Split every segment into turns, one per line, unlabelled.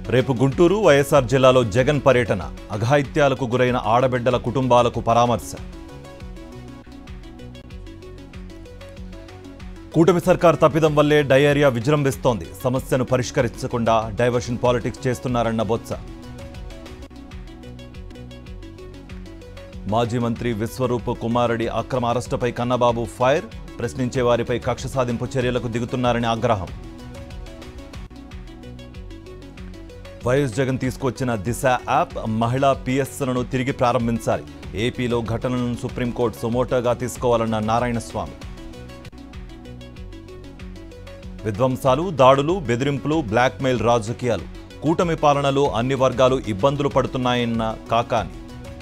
రేపు గుంటూరు వైఎస్ఆర్ జిల్లాలో జగన్ పర్యటన అఘాయిత్యాలకు గురైన ఆడబిడ్డల కుటుంబాలకు పరామర్శ కూటమి సర్కార్ తప్పిదం వల్లే డయేరియా విజృంభిస్తోంది సమస్యను పరిష్కరించకుండా డైవర్షన్ పాలిటిక్స్ చేస్తున్నారన్న బొత్స మాజీ మంత్రి విశ్వరూప్ కుమారుడి అక్రమ అరెస్టుపై కన్నబాబు ఫైర్ ప్రశ్నించే వారిపై కక్ష సాధింపు చర్యలకు దిగుతున్నారని ఆగ్రహం వైఎస్ జగన్ తీసుకొచ్చిన దిశ యాప్ మహిళా పిఎస్లను తిరిగి ప్రారంభించాలి ఏపీలో ఘటనలను సుప్రీంకోర్టు సుమోటోగా తీసుకోవాలన్న నారాయణస్వామి విధ్వంసాలు దాడులు బెదిరింపులు బ్లాక్మెయిల్ రాజకీయాలు కూటమి పాలనలో అన్ని వర్గాలు ఇబ్బందులు పడుతున్నాయన్న కాకాని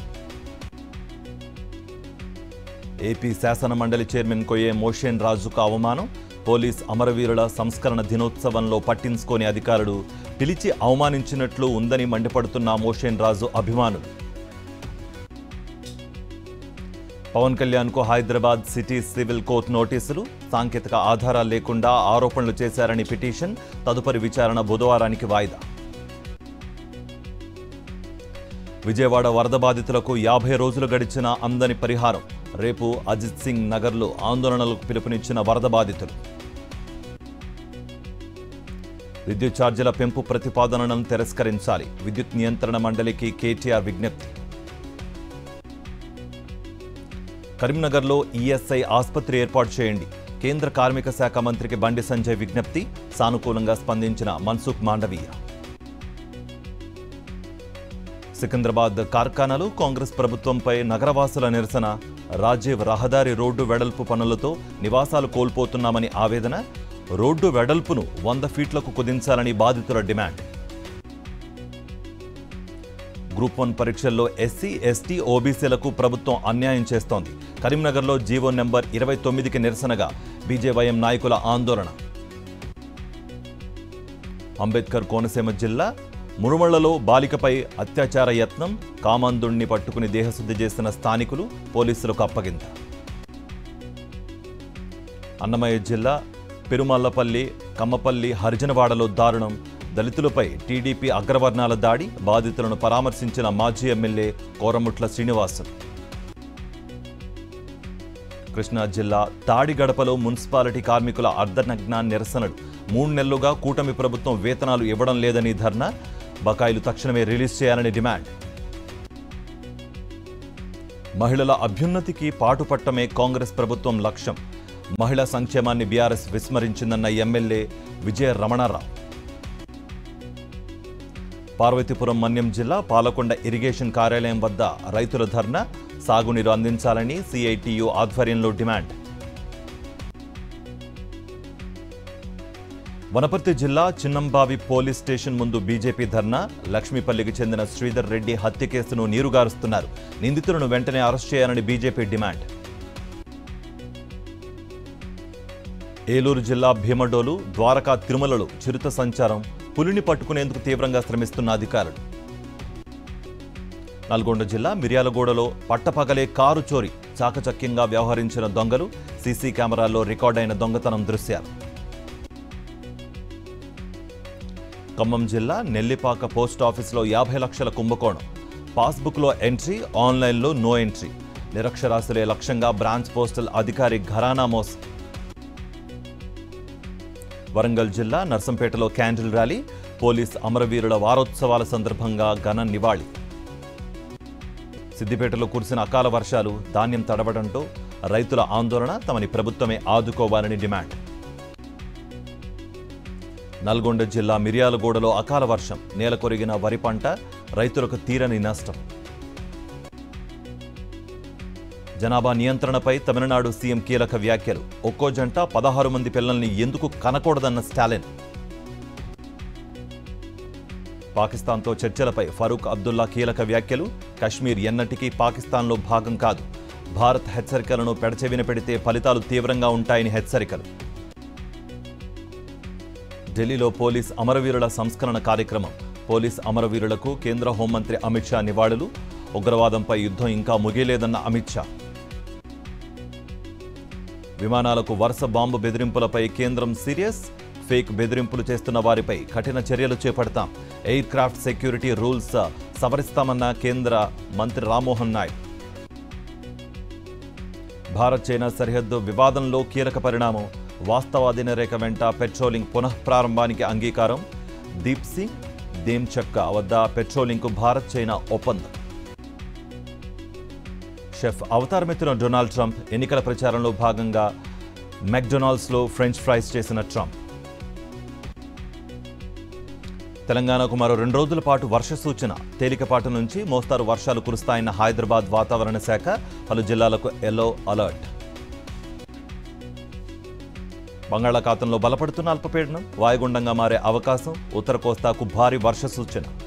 ఏపీ శాసన మండలి చైర్మన్ కొయ్యే మోషేన్ రాజుకు అవమానం పోలీస్ అమరవీరుల సంస్కరణ దినోత్సవంలో పట్టించుకోని అధికారులు పిలిచి అవమానించినట్లు ఉందని మండిపడుతున్న మోషేన్ రాజు అభిమానులు పవన్ కళ్యాణ్కు హైదరాబాద్ సిటీ సివిల్ కోర్టు నోటీసులు సాంకేతిక ఆధారాలు లేకుండా ఆరోపణలు చేశారని పిటిషన్ తదుపరి విచారణ బుధవారానికి వాయిదా విజయవాడ వరద బాధితులకు యాభై రోజులు గడిచిన అందని పరిహారం రేపు అజిత్ సింగ్ నగర్లో ఆందోళనలకు పిలుపునిచ్చిన వరద బాధితులు విద్యుత్ ఛార్జీల పెంపు ప్రతిపాదనలను తిరస్కరించాలి విద్యుత్ నియంత్రణ మండలికి కేటీఆర్ విజ్ఞప్తి కరీంనగర్లో ఈఎస్ఐ ఆసుపత్రి ఏర్పాటు చేయండి కేంద్ర కార్మిక శాఖ మంత్రికి బండి సంజయ్ విజ్ఞప్తి సానుకూలంగా స్పందించిన మన్సుఖ్ మాండవీయ సికింద్రాబాద్ కార్ఖానాలు కాంగ్రెస్ ప్రభుత్వంపై నగరవాసుల నిరసన రాజీవ్ రహదారి రోడ్డు వెడల్పు పనులతో నివాసాలు కోల్పోతున్నామని ఆవేదన రోడ్డు వెడల్పును వంద ఫీట్లకు కుదించాలని బాధితుల డిమాండ్ గ్రూప్ వన్ పరీక్షల్లో ఎస్సీ ఎస్టీ ఓబీసీలకు ప్రభుత్వం అన్యాయం చేస్తోంది కరీంనగర్లో జీవో నెంబర్ ఇరవై తొమ్మిదికి నిరసనగా బీజేవైఎం నాయకుల ఆందోళన అంబేద్కర్ కోనసీమ జిల్లా మురుమళ్లలో బాలికపై అత్యాచార యత్నం కామాందుణ్ణి పట్టుకుని దేహశుద్ధి చేసిన స్థానికులు పోలీసులకు అప్పగింత అన్నమయ్య జిల్లా పెరుమల్లపల్లి కమ్మపల్లి హరిజనవాడలో దారుణం దళితులపై టీడీపీ అగ్రవర్ణాల దాడి బాధితులను పరామర్శించిన మాజీ ఎమ్మెల్యే కోరముట్ల శ్రీనివాసన్ కృష్ణా జిల్లా తాడిగడపలో మున్సిపాలిటీ కార్మికుల అర్ధనగ్న నిరసనలు మూడు నెలలుగా కూటమి ప్రభుత్వం వేతనాలు ఇవ్వడం లేదని ధర్నా బకాయిలు తక్షణమే రిలీజ్ చేయాలని డిమాండ్ మహిళల అభ్యున్నతికి పాటుపట్టమే కాంగ్రెస్ ప్రభుత్వం లక్ష్యం మహిళా సంక్షేమాన్ని బీఆర్ఎస్ విస్మరించిందన్న ఎమ్మెల్యే విజయ రమణారావు పార్వతీపురం మన్యం జిల్లా పాలకొండ ఇరిగేషన్ కార్యాలయం వద్ద రైతుల ధర్నా సాగునీరు అందించాలని సిఐటియు ఆధ్వర్యంలో డిమాండ్ వనపర్తి జిల్లా చిన్నంబావి పోలీస్ స్టేషన్ ముందు బీజేపీ ధర్నా లక్ష్మీపల్లికి చెందిన శ్రీధర్ రెడ్డి హత్య కేసును నీరుగారుస్తున్నారు నిందితులను వెంటనే అరెస్ట్ చేయాలని బీజేపీ డిమాండ్ ఏలూరు జిల్లా భీమడోలు ద్వారకా తిరుమలలో చిరుత సంచారం పులిని పట్టుకునేందుకు తీవ్రంగా శ్రమిస్తున్న అధికారులు నల్గొండ జిల్లా మిర్యాలగూడలో పట్టపగలే కారు చోరీ చాకచక్యంగా వ్యవహరించిన దొంగలు సీసీ కెమెరాల్లో రికార్డైన దొంగతనం దృశ్యాలు ఖమ్మం జిల్లా నెల్లిపాక పోస్ట్ ఆఫీసులో యాభై లక్షల కుంభకోణం పాస్బుక్లో ఎంట్రీ ఆన్లైన్లో నో ఎంట్రీ నిరక్షరాస్యులే లక్ష్యంగా బ్రాంచ్ పోస్టల్ అధికారి ఘరానా మోసం వరంగల్ జిల్లా నర్సంపేటలో క్యాండిల్ ర్యాలీ పోలీస్ అమరవీరుల వారోత్సవాల సందర్భంగా ఘన నివాళి సిద్దిపేటలో కురిసిన అకాల వర్షాలు ధాన్యం తడవడంతో రైతుల ఆందోళన తమని ప్రభుత్వమే ఆదుకోవాలని డిమాండ్ నల్గొండ జిల్లా మిర్యాలగూడలో అకాల వర్షం నేల కొరిగిన వరి పంట రైతులకు తీరని నష్టం జనాభా నియంత్రణపై తమిళనాడు సీఎం కీలక వ్యాఖ్యలు ఒక్కో జంట పదహారు మంది పిల్లల్ని ఎందుకు కనకూడదన్న స్టాలిన్ పాకిస్తాన్తో చర్చలపై ఫరూక్ అబ్దుల్లా కీలక వ్యాఖ్యలు కశ్మీర్ ఎన్నటికీ పాకిస్తాన్లో భాగం కాదు భారత్ హెచ్చరికలను పెడచెవిన పెడితే ఫలితాలు తీవ్రంగా ఉంటాయని హెచ్చరికలు ఢిల్లీలో పోలీస్ అమరవీరుల సంస్కరణ కార్యక్రమం పోలీస్ అమరవీరులకు కేంద్ర హోంమంత్రి అమిత్ షా నివాళులు ఉగ్రవాదంపై యుద్ధం ఇంకా ముగియలేదన్న అమిత్ షా విమానాలకు వరుస బాంబు బెదిరింపులపై కేంద్రం సీరియస్ ఫేక్ బెదిరింపులు చేస్తున్న వారిపై కఠిన చర్యలు చేపడతాం ఎయిర్ క్రాఫ్ట్ సెక్యూరిటీ రూల్స్ సవరిస్తామన్న కేంద్ర మంత్రి రామ్మోహన్ నాయుడు భారత్ చైనా సరిహద్దు వివాదంలో కీలక పరిణామం వాస్తవాధీన రేఖ వెంట పెట్రోలింగ్ పునఃప్రారంభానికి అంగీకారం దీప్ సింగ్ దేమ్చక్క వద్ద పెట్రోలింగ్కు భారత్ చైనా ఒప్పందం షెఫ్ అవతారమెత్తిన డొనాల్డ్ ట్రంప్ ఎన్నికల ప్రచారంలో భాగంగా మెక్డొనాల్డ్స్లో ఫ్రెంచ్ ఫ్రైస్ చేసిన ట్రంప్ తెలంగాణకు మరో రెండు రోజుల పాటు వర్ష సూచన తేలికపాటు నుంచి మోస్తారు వర్షాలు కురుస్తాయన్న హైదరాబాద్ వాతావరణ శాఖ పలు జిల్లాలకు ఎల్లో అలర్ట్ బంగాళాఖాతంలో బలపడుతున్న అల్పపీడనం వాయుగుండంగా మారే అవకాశం ఉత్తర కోస్తాకు భారీ వర్ష సూచన